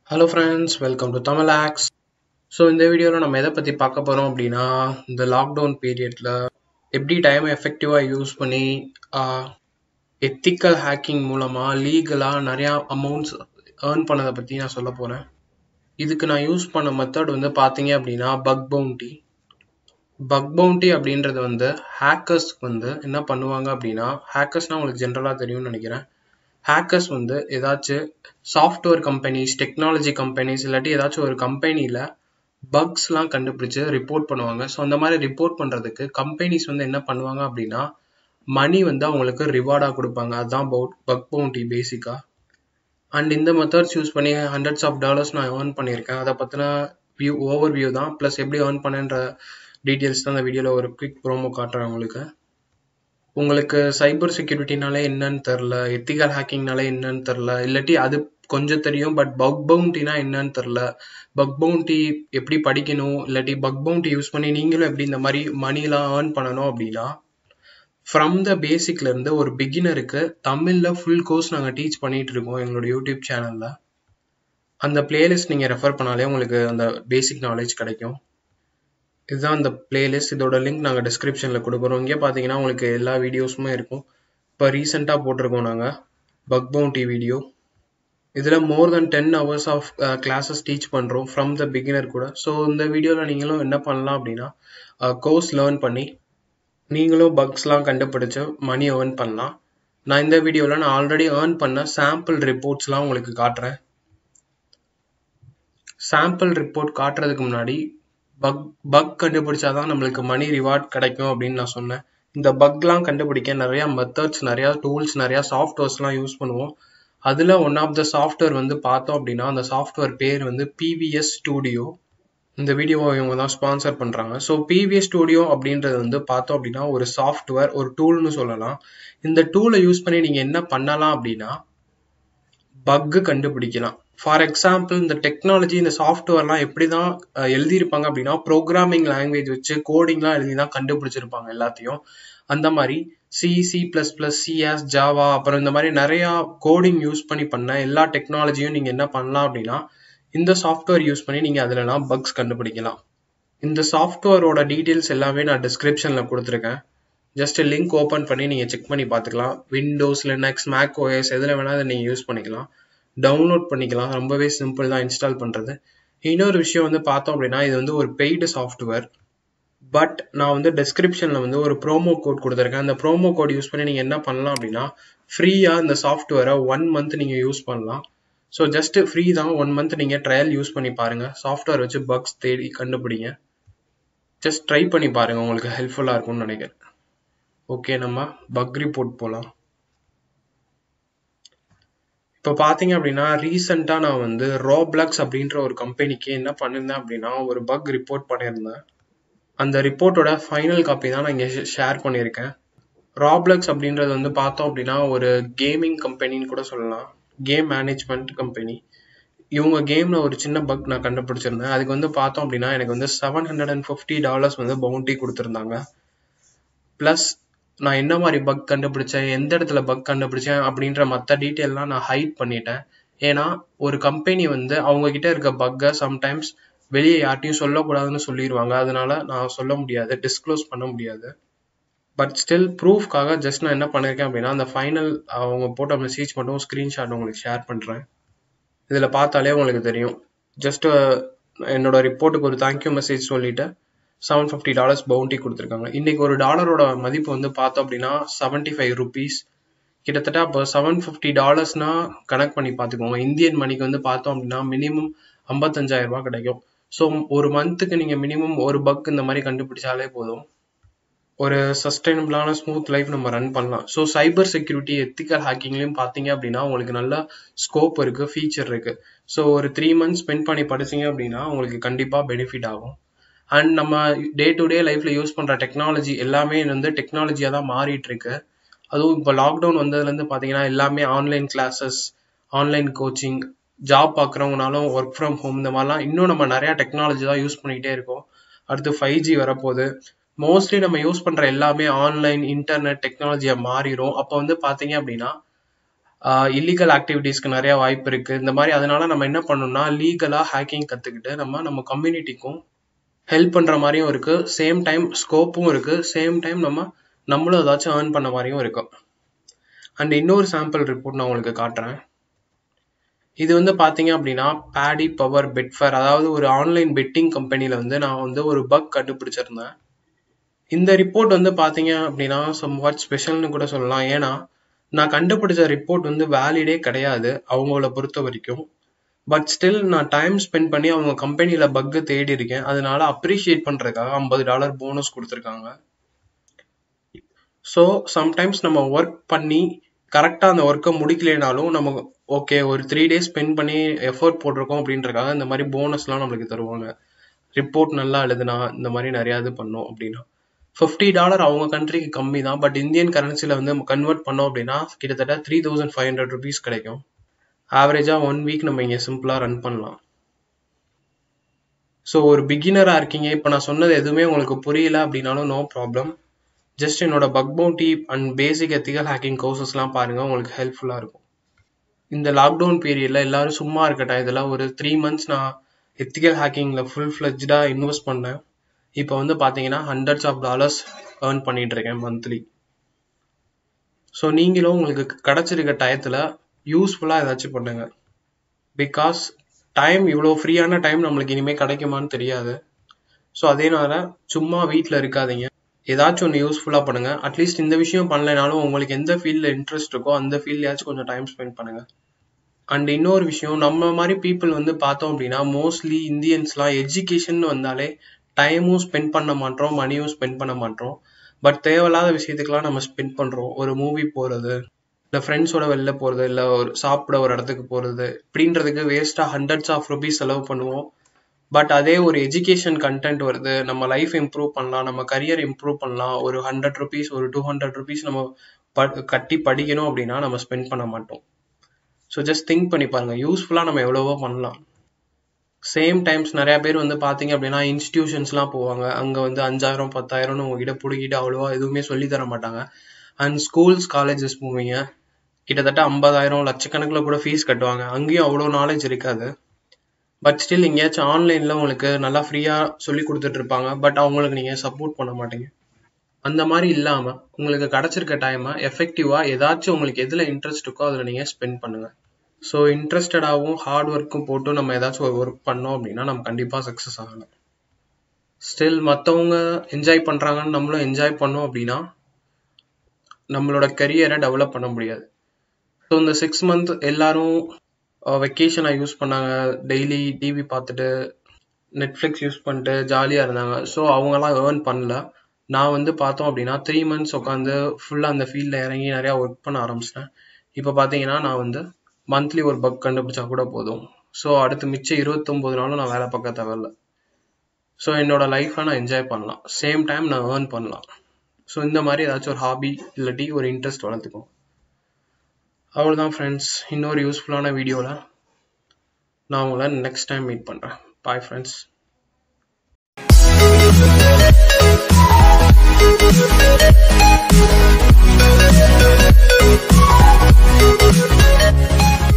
Hello friends welcome to Tamil hacks so இந்த வீடியோவில் நம்ம எதை பற்றி பார்க்க போகிறோம் அப்படின்னா இந்த லாக்டவுன் பீரியடில் எப்படி டைமை எஃபெக்டிவாக யூஸ் பண்ணி எத்திக்கல் ஹேக்கிங் மூலமாக லீகலாக நிறையா அமௌண்ட்ஸ் ஏர்ன் பண்ணதை பற்றி நான் சொல்ல போகிறேன் இதுக்கு நான் யூஸ் பண்ண மெத்தட் வந்து பார்த்தீங்க அப்படின்னா பக் பவுண்டி பக் பவுண்டி அப்படின்றது வந்து ஹேக்கர்ஸ்க்கு வந்து என்ன பண்ணுவாங்க அப்படின்னா ஹேக்கர்ஸ்னால் உங்களுக்கு ஜென்ரலாக தெரியும்னு நினைக்கிறேன் ஹேக்கர்ஸ் வந்து ஏதாச்சும் சாஃப்ட்வேர் கம்பெனிஸ் டெக்னாலஜி கம்பெனிஸ் இல்லாட்டி ஏதாச்சும் ஒரு கம்பெனியில் பக்ஸ்லாம் கண்டுபிடிச்சு ரிப்போர்ட் பண்ணுவாங்க ஸோ அந்த மாதிரி ரிப்போர்ட் பண்ணுறதுக்கு கம்பெனிஸ் வந்து என்ன பண்ணுவாங்க அப்படின்னா மணி வந்து அவங்களுக்கு ரிவார்டாக கொடுப்பாங்க அதுதான் பவுட் பக் பவுண்டி பேசிக்காக அண்ட் இந்த மெத்தட்ஸ் யூஸ் பண்ணி ஹண்ட்ரட்ஸ் ஆஃப் டாலர்ஸ் நான் ஏர்ன் பண்ணியிருக்கேன் அதை பற்றின வியூ ஓவர் வியூ தான் ப்ளஸ் எப்படி ஏர்ன் பண்ணேன்ற டீட்டெயில்ஸ் தான் இந்த வீடியோவில் ஒரு குவிக் ப்ரோமோ காட்டுறேன் உங்களுக்கு உங்களுக்கு சைபர் செக்யூரிட்டினாலே என்னன்னு தெரில எத்திக்கல் ஹேக்கிங்னாலே என்னன்னு தெரில இல்லாட்டி அது கொஞ்சம் தெரியும் பட் பக் பவுண்டினா என்னன்னு தெரில பக் பவுண்டி எப்படி படிக்கணும் இல்லாட்டி பக் பவுண்டி யூஸ் பண்ணி நீங்களும் எப்படி இந்த மாதிரி மணிலாம் ஏர்ன் பண்ணணும் அப்படின்னா ஃப்ரம் த பேசிக்ல இருந்து ஒரு பிகினருக்கு தமிழ்ல ஃபுல் கோர்ஸ் நாங்கள் டீச் பண்ணிட்டு இருக்கோம் எங்களோட யூடியூப் சேனல்ல அந்த பிளேலிஸ்ட் நீங்க ரெஃபர் பண்ணாலே உங்களுக்கு அந்த பேசிக் நாலேஜ் கிடைக்கும் இதுதான் அந்த பிளேலிஸ்ட் இதோட லிங்க் நாங்கள் டிஸ்கிரிப்ஷனில் கொடுக்குறோம் இங்கே பார்த்தீங்கன்னா உங்களுக்கு எல்லா வீடியோஸுமே இருக்கும் இப்போ ரீசெண்டாக போட்டிருக்கோம் நாங்கள் பக் பவுண்டி வீடியோ இதில் more than ten hours of classes teach பண்ணுறோம் ஃப்ரம் த பிகினர் கூட ஸோ இந்த வீடியோவில் நீங்களும் என்ன பண்ணலாம் அப்படின்னா கோர்ஸ் லேர்ன் பண்ணி நீங்களும் பக்ஸ்லாம் கண்டுபிடிச்சு மணி ஏர்ன் பண்ணலாம் நான் இந்த வீடியோவில் நான் ஆல்ரெடி ஏர்ன் பண்ண சாம்பிள் ரிப்போர்ட்ஸ்லாம் உங்களுக்கு காட்டுறேன் சாம்பிள் ரிப்போர்ட் காட்டுறதுக்கு முன்னாடி பக் பக் கண்டுபிடிச்சாதான் நம்மளுக்கு மணி ரிவார்ட் கிடைக்கும் அப்படின்னு நான் சொன்னேன் இந்த பக்லாம் கண்டுபிடிக்க நிறைய மெத்தட்ஸ் நிறைய டூல்ஸ் நிறைய சாஃப்ட்வேர்ஸ்லாம் யூஸ் பண்ணுவோம் அதில் ஒன் ஆஃப் த சாஃப்ட்வேர் வந்து பார்த்தோம் அப்படின்னா அந்த சாஃப்ட்வேர் பேர் வந்து பிவிஎஸ் ஸ்டூடியோ இந்த வீடியோவை இவங்க தான் ஸ்பான்சர் பண்ணுறாங்க ஸோ பிவிஎஸ் ஸ்டூடியோ அப்படின்றது வந்து பார்த்தோம் அப்படின்னா ஒரு சாஃப்ட்வேர் ஒரு டூல்னு சொல்லலாம் இந்த டூலை யூஸ் பண்ணி நீங்கள் என்ன பண்ணலாம் அப்படின்னா பக்கு கண்டுபிடிக்கலாம் ஃபார் எக்ஸாம்பிள் இந்த டெக்னாலஜி இந்த சாஃப்ட்வேர்லாம் எப்படி தான் எழுதியிருப்பாங்க அப்படின்னா ப்ரோக்ராமிங் லாங்குவேஜ் வச்சு கோடிங்லாம் எழுதி தான் கண்டுபிடிச்சிருப்பாங்க எல்லாத்தையும் அந்த மாதிரி C C plus plus CS Java அப்புறம் இந்த மாதிரி நிறையா கோடிங் யூஸ் பண்ணி பண்ண எல்லா டெக்னாலஜியும் நீங்கள் என்ன பண்ணலாம் அப்படின்னா இந்த சாஃப்ட்வேர் யூஸ் பண்ணி நீங்கள் அதிலலாம் பக்ஸ் கண்டுபிடிக்கலாம் இந்த சாஃப்ட்வேரோட டீட்டெயில்ஸ் எல்லாமே நான் டிஸ்கிரிப்ஷனில் கொடுத்துருக்கேன் ஜஸ்ட் லிங்க் ஓப்பன் பண்ணி நீங்கள் செக் பண்ணி பார்த்துக்கலாம் விண்டோஸ் லினக்ஸ் மேக் ஓஎஸ் எதில் வேணால் அதை நீங்கள் யூஸ் பண்ணிக்கலாம் டவுன்லோட் பண்ணிக்கலாம் ரொம்பவே சிம்பிள் தான் இன்ஸ்டால் பண்ணுறது இன்னொரு விஷயம் வந்து பார்த்தோம் அப்படின்னா இது வந்து ஒரு பெய்டு சாஃப்ட்வேர் பட் நான் வந்து டெஸ்கிரிப்ஷனில் வந்து ஒரு ப்ரோமோ கோட் கொடுத்துருக்கேன் அந்த ப்ரோமோ கோட் யூஸ் பண்ணி நீங்கள் என்ன பண்ணலாம் அப்படின்னா ஃப்ரீயாக இந்த சாஃப்ட்வேரை ஒன் மந்த் நீங்கள் யூஸ் பண்ணலாம் ஸோ ஜஸ்ட் ஃப்ரீ தான் ஒன் மந்த் நீங்கள் ட்ரையல் யூஸ் பண்ணி பாருங்கள் சாஃப்ட்வேர் வச்சு பக்ஸ் தேடி கண்டுபிடிங்க ஜஸ்ட் ட்ரை பண்ணி பாருங்கள் உங்களுக்கு ஹெல்ப்ஃபுல்லாக இருக்கும்னு நினைக்கிறேன் ஓகே நம்ம பக் ரிப்போர்ட் போகலாம் இப்போ பார்த்தீங்க அப்படின்னா ரீசெண்டாக நான் வந்து ரோப்ளக்ஸ் அப்படின்ற ஒரு கம்பெனிக்கு என்ன பண்ணியிருந்தேன் அப்படின்னா ஒரு பக் ரிப்போர்ட் பண்ணியிருந்தேன் அந்த ரிப்போர்ட்டோட ஃபைனல் காப்பி தான் நான் இங்கே ஷேர் பண்ணியிருக்கேன் ராப்ளக்ஸ் அப்படின்றது வந்து பார்த்தோம் அப்படின்னா ஒரு கேமிங் கம்பெனின்னு கூட சொல்லலாம் கேம் மேனேஜ்மெண்ட் கம்பெனி இவங்க கேமில் ஒரு சின்ன பக் நான் கண்டுபிடிச்சிருந்தேன் அதுக்கு வந்து பார்த்தோம் அப்படின்னா எனக்கு வந்து seven hundred and fifty dollars வந்து பவுண்டி கொடுத்துருந்தாங்க ப்ளஸ் நான் என்ன மாதிரி பக் கண்டுபிடிச்சேன் எந்த இடத்துல பக் கண்டுபிடிச்சேன் அப்படின்ற மற்ற டீட்டெயிலாம் நான் ஹைட் பண்ணிட்டேன் ஏன்னா ஒரு கம்பெனி வந்து அவங்க கிட்ட இருக்க பக்கை சம்டைம்ஸ் வெளியே யார்ட்டையும் சொல்லக்கூடாதுன்னு சொல்லிடுவாங்க அதனால நான் சொல்ல முடியாது டிஸ்க்ளோஸ் பண்ண முடியாது பட் ஸ்டில் ப்ரூஃப்காக ஜஸ்ட் நான் என்ன பண்ணியிருக்கேன் அப்படின்னா அந்த ஃபைனல் அவங்க போட்ட மெசேஜ் மட்டும் ஸ்க்ரீன்ஷாட் உங்களுக்கு ஷேர் பண்ணுறேன் இதில் பார்த்தாலே உங்களுக்கு தெரியும் ஜஸ்ட் என்னோட ரிப்போர்ட்டுக்கு ஒரு தேங்க்யூ மெசேஜ் சொல்லிட்டு செவன் ஃபிஃப்டி டாலர்ஸ் பவுண்டி கொடுத்துருக்காங்க இன்னைக்கு ஒரு டாலரோட மதிப்பு வந்து பார்த்தோம் அப்படின்னா செவன்ட்டி ஃபைவ் ருபீஸ் கிட்டத்தட்ட அப்போ செவன் ஃபிஃப்டி டாலர்ஸ்னா கனெக்ட் பண்ணி பார்த்துக்கோங்க இந்தியன் மணிக்கு வந்து பார்த்தோம் அப்படின்னா மினிமம் ஐம்பத்தஞ்சாயிரம் ரூபாய் கிடைக்கும் ஸோ ஒரு மந்த்துக்கு நீங்கள் மினிமம் ஒரு பக் இந்த மாதிரி கண்டுபிடிச்சாலே போதும் ஒரு சஸ்டைனபிளான ஸ்மூத் லைஃப் நம்ம ரன் பண்ணலாம் ஸோ சைபர் செக்யூரிட்டி எத்திக்கல் ஹேக்கிங்லையும் பார்த்தீங்க அப்படின்னா உங்களுக்கு நல்ல ஸ்கோப் இருக்குது ஃபீச்சர் இருக்குது ஸோ ஒரு த்ரீ மந்த்ஸ் ஸ்பெண்ட் பண்ணி படிச்சிங்க அப்படின்னா உங்களுக்கு கண்டிப்பாக பெனிஃபிட் ஆகும் அண்ட் நம்ம டே டு டே லைஃப்பில் யூஸ் பண்ணுற டெக்னாலஜி எல்லாமே வந்து டெக்னாலஜியாக தான் மாறிட்டு இருக்கு அதுவும் இப்போ லாக்டவுன் வந்ததுலேருந்து பார்த்தீங்கன்னா எல்லாமே online classes online coaching job பார்க்குறவங்கனாலும் ஒர்க் ஃப்ரம் ஹோம் இந்த மாதிரிலாம் இன்னும் நம்ம நிறையா டெக்னாலஜி தான் யூஸ் பண்ணிக்கிட்டே இருக்கோம் அடுத்து ஃபைவ் ஜி வரப்போகுது மோஸ்ட்லி நம்ம யூஸ் பண்ணுற எல்லாமே ஆன்லைன் இன்டர்நெட் டெக்னாலஜியாக மாறிடும் அப்போ வந்து பார்த்தீங்க அப்படின்னா இல்லீகல் ஆக்டிவிட்டீஸ்க்கு நிறைய வாய்ப்பு இருக்கு இந்த மாதிரி அதனால நம்ம என்ன பண்ணணும்னா லீகலா ஹேக்கிங் கத்துக்கிட்டு நம்ம நம்ம கம்யூனிட்டிக்கும் ஹெல்ப் பண்ற மாதிரியும் இருக்கு சேம் டைம் ஸ்கோப்பும் இருக்கு சேம் டைம் நம்ம நம்மளும் ஏதாச்சும் ஏர்ன் பண்ண மாதிரியும் இருக்கும் அண்ட் இன்னொரு சாம்பிள் ரிப்போர்ட் நான் உங்களுக்கு காட்டுறேன் இது வந்து பாத்தீங்க அப்படின்னா பேடி பவர் பெட்ஃபேர் அதாவது ஒரு ஆன்லைன் பெட்டிங் கம்பெனில வந்து நான் வந்து ஒரு பக் கண்டுபிடிச்சிருந்தேன் இந்த ரிப்போர்ட் வந்து பாத்தீங்க அப்படின்னா சம் வாட் ஸ்பெஷல்னு கூட சொல்லலாம் ஏன்னா நான் கண்டுபிடிச்ச ரிப்போர்ட் வந்து வேலிடே கிடையாது அவங்கள பொறுத்த வரைக்கும் பட் ஸ்டில் நான் டைம் ஸ்பெண்ட் பண்ணி அவங்க கம்பெனில பக்கு தேடி இருக்கேன் அதனால அப்ரிஷியேட் பண்றதுக்காக ஐம்பது டாலர் போனஸ் கொடுத்துருக்காங்க ஸோ சம்டைம்ஸ் நம்ம ஒர்க் பண்ணி கரெக்டாக அந்த ஒர்க்கை முடிக்கலைனாலும் நம்ம ஓகே ஒரு த்ரீ டேஸ் ஸ்பெண்ட் பண்ணி எஃபோர்ட் போட்டிருக்கோம் அப்படின்றக்காக இந்த மாதிரி போனஸ்லாம் நம்மளுக்கு தருவாங்க ரிப்போர்ட் நல்லா எழுதுனா இந்த மாதிரி நிறையா இது பண்ணோம் அப்படின்னா ஃபிஃப்டி டாலர் அவங்க கண்ட்ரிக்கு கம்மி தான் பட் இந்தியன் கரன்சியில் வந்து கன்வெர்ட் பண்ணோம் அப்படின்னா கிட்டத்தட்ட three thousand five hundred rupees கிடைக்கும் ஆவரேஜாக ஒன் வீக் நம்ம இங்கே சிம்பிளாக ரன் பண்ணலாம் ஸோ ஒரு பிகினராக இருக்கீங்க இப்போ நான் சொன்னது எதுவுமே உங்களுக்கு புரியல அப்படின்னாலும் நோ ப்ராப்ளம் ஜஸ்ட் என்னோட bug bounty and basic ethical hacking கோர்சஸ்லாம் பாருங்க உங்களுக்கு ஹெல்ப்ஃபுல்லாக இருக்கும் இந்த லாக்டவுன் பீரியட்ல எல்லாரும் சும்மா இருக்கட்டும் இதெல்லாம் ஒரு த்ரீ மந்த்ஸ் நான் எத்திக்கல் ஹேக்கிங்ல ஃபுல் ஃபிளஜ்டாக இன்வெஸ்ட் பண்ணேன் இப்போ வந்து பார்த்தீங்கன்னா ஹண்ட்ரட்ஸ் ஆஃப் டாலர்ஸ் ஏர்ன் பண்ணிட்டு இருக்கேன் மந்த்லி ஸோ நீங்களும் உங்களுக்கு கிடைச்சிருக்க டயத்தில் யூஸ்ஃபுல்லாக ஏதாச்சும் பண்ணுங்க பிகாஸ் டைம் இவ்வளோ ஃப்ரீயான டைம் நம்மளுக்கு இனிமேல் கிடைக்குமான்னு தெரியாது ஸோ அதேனால சும்மா வீட்டில் இருக்காதீங்க ஏதாச்சும் ஒன்று யூஸ்ஃபுல்லாக பண்ணுங்க அட்லீஸ்ட் இந்த விஷயம் பண்ணலைனாலும் உங்களுக்கு எந்த ஃபீல்டில் இன்ட்ரெஸ்ட் இருக்கோ அந்த ஃபீல்ட்லயாச்சும் கொஞ்சம் டைம் ஸ்பெண்ட் பண்ணுங்க அண்ட் இன்னொரு விஷயம் நம்ம மாதிரி பீப்புள் வந்து பார்த்தோம் அப்படின்னா மோஸ்ட்லி இந்தியன்ஸ்லாம் எஜுகேஷன் வந்தாலே டைமும் ஸ்பெண்ட் பண்ண மாட்டோம் மணியும் ஸ்பெண்ட் பண்ண மாட்டோம் பட் தேவையில்லாத விஷயத்துக்கெல்லாம் நம்ம ஸ்பெண்ட் பண்ணுறோம் ஒரு மூவி போகிறது இல்லை ஃப்ரெண்ட்ஸோட வெளில போகிறது இல்லை ஒரு சாப்பிட ஒரு இடத்துக்கு போகிறது இப்படின்றதுக்கு வேஸ்ட்டாக ஹண்ட்ரட்ஸ் ஆஃப் ருபீஸ் செலவு பண்ணுவோம் பட் அதே ஒரு எஜுகேஷன் கண்டென்ட் வருது நம்ம லைஃப் இம்ப்ரூவ் பண்ணலாம் நம்ம கரியர் இம்ப்ரூவ் பண்ணலாம் ஒரு ஹண்ட்ரட் ருபீஸ் ஒரு டூ ஹண்ட்ரட் ருபீஸ் நம்ம ப கட்டி படிக்கணும் அப்படின்னா நம்ம ஸ்பெண்ட் பண்ண மாட்டோம் ஸோ ஜஸ்ட் திங்க் பண்ணி பாருங்க யூஸ்ஃபுல்லாக நம்ம எவ்வளவோ பண்ணலாம் சேம் டைம்ஸ் நிறைய பேர் வந்து பார்த்தீங்க அப்படின்னா இன்ஸ்டிடியூஷன்ஸ்லாம் போவாங்க அங்கே வந்து அஞ்சாயிரம் பத்தாயிரம்னு உங்ககிட்ட பிடிக்கிட்டு அவ்வளோவா எதுவுமே சொல்லி தர மாட்டாங்க அண்ட் ஸ்கூல்ஸ் காலேஜஸ் போவீங்க கிட்டத்தட்ட ஐம்பதாயிரம் லட்சக்கணக்கில் கூட ஃபீஸ் கட்டுவாங்க அங்கேயும் அவ்வளோ நாலேஜ் இருக்காது பட் ஸ்டில் எங்கேயாச்சும் ஆன்லைனில் உங்களுக்கு நல்லா ஃப்ரீயாக சொல்லி கொடுத்துட்டு இருப்பாங்க பட் அவங்களுக்கு நீங்கள் சப்போர்ட் பண்ண மாட்டீங்க அந்த மாதிரி இல்லாமல் உங்களுக்கு கிடச்சிருக்க டைமை எஃபெக்டிவாக ஏதாச்சும் உங்களுக்கு எதில் இன்ட்ரெஸ்ட் இருக்கோ அதில் நீங்கள் ஸ்பெண்ட் பண்ணுங்கள் ஸோ இன்ட்ரெஸ்டடாகவும் ஹார்ட் ஒர்க்கும் போட்டு நம்ம ஏதாச்சும் ஒரு ஒர்க் பண்ணோம் அப்படின்னா நம்ம கண்டிப்பாக சக்ஸஸ் ஆகலாம் ஸ்டில் மற்றவங்க என்ஜாய் பண்ணுறாங்கன்னு நம்மளும் என்ஜாய் பண்ணோம் அப்படின்னா நம்மளோட கரியரை டெவலப் பண்ண முடியாது ஸோ இந்த சிக்ஸ் மந்த் எல்லாரும் வெக்கேஷனை யூஸ் பண்ணாங்க டெய்லி டிவி பார்த்துட்டு நெட்ஃப்ளிக்ஸ் யூஸ் பண்ணிட்டு ஜாலியாக இருந்தாங்க ஸோ அவங்கலாம் ஏர்ன் பண்ணல நான் வந்து பார்த்தோம் அப்படின்னா த்ரீ மந்த்ஸ் உட்காந்து ஃபுல்லாக அந்த ஃபீல்டில் இறங்கி நிறையா ஒர்க் பண்ண ஆரம்பிச்சிட்டேன் இப்போ பார்த்தீங்கன்னா நான் வந்து மந்த்லி ஒரு பக் கண்டுபிடிச்சா கூட போதும் ஸோ அடுத்து மிச்சம் இருபத்தொம்போது நாளும் நான் வேலை பார்க்க தேவையில்ல ஸோ என்னோட லைஃப்பை நான் என்ஜாய் பண்ணலாம் சேம் டைம் நான் ஏர்ன் பண்ணலாம் ஸோ இந்த மாதிரி ஏதாச்சும் ஒரு ஹாபி இல்லாட்டி ஒரு இன்ட்ரெஸ்ட் வளர்த்துக்கும் அவ்வளோதான் ஃப்ரெண்ட்ஸ் இன்னொரு யூஸ்ஃபுல்லான வீடியோவில் நான் உங்களை நெக்ஸ்ட் டைம் மீட் பண்ணுறேன் பாய் ஃப்ரெண்ட்ஸ் Thank you.